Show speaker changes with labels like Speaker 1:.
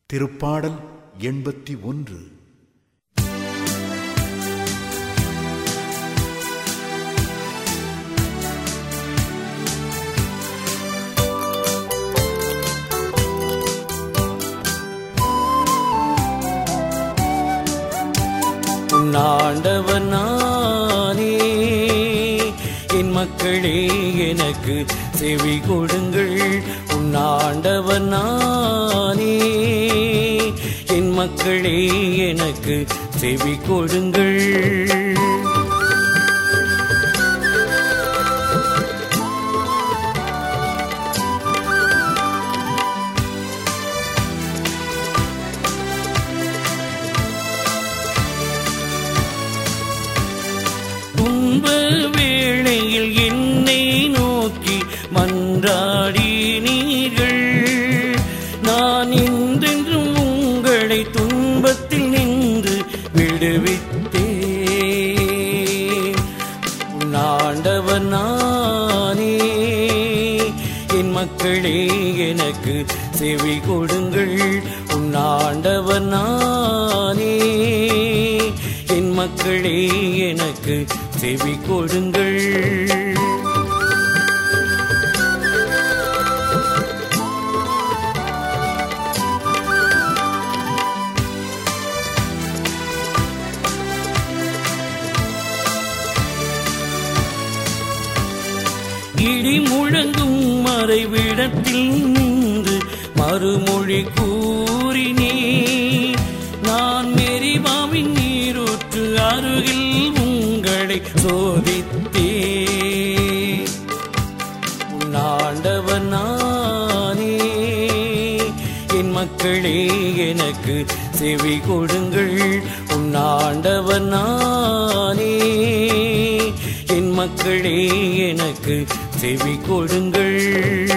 Speaker 1: திருப்பாடல் எண்பத்தி ஒன்று
Speaker 2: உன் ஆண்டவர் நானே என் மக்களே எனக்கு செவி கொடுங்கள் உன் ஆண்டவர் நானே என் மக்களே எனக்கு செவி கொடுங்கள் துன்ப வேளையில் என்னை நோக்கி மன்றாடினீர்கள் நான் என்றென்றும் உங்களை துன்பத்தில் நின்று விடுவித்தேன் உன் ஆண்டவர் நானே என் மக்களே எனக்கு செவி கொடுங்கள் உன் ஆண்டவர் நானே என் மக்களே எனக்கு செவி கொடுங்கள் இடி முழங்கும் மறைவிடத்தில் நின்று மறுமொழி கூறினே நான் மெரிபாவின் நீரூற்று அருகில் உங்களை சோதித்தே உன் ஆண்டவர் நானே என் மக்களே எனக்கு செவி கொடுங்கள் உன் ஆண்டவர் நானே என் மக்களே எனக்கு செவி கொடுங்கள்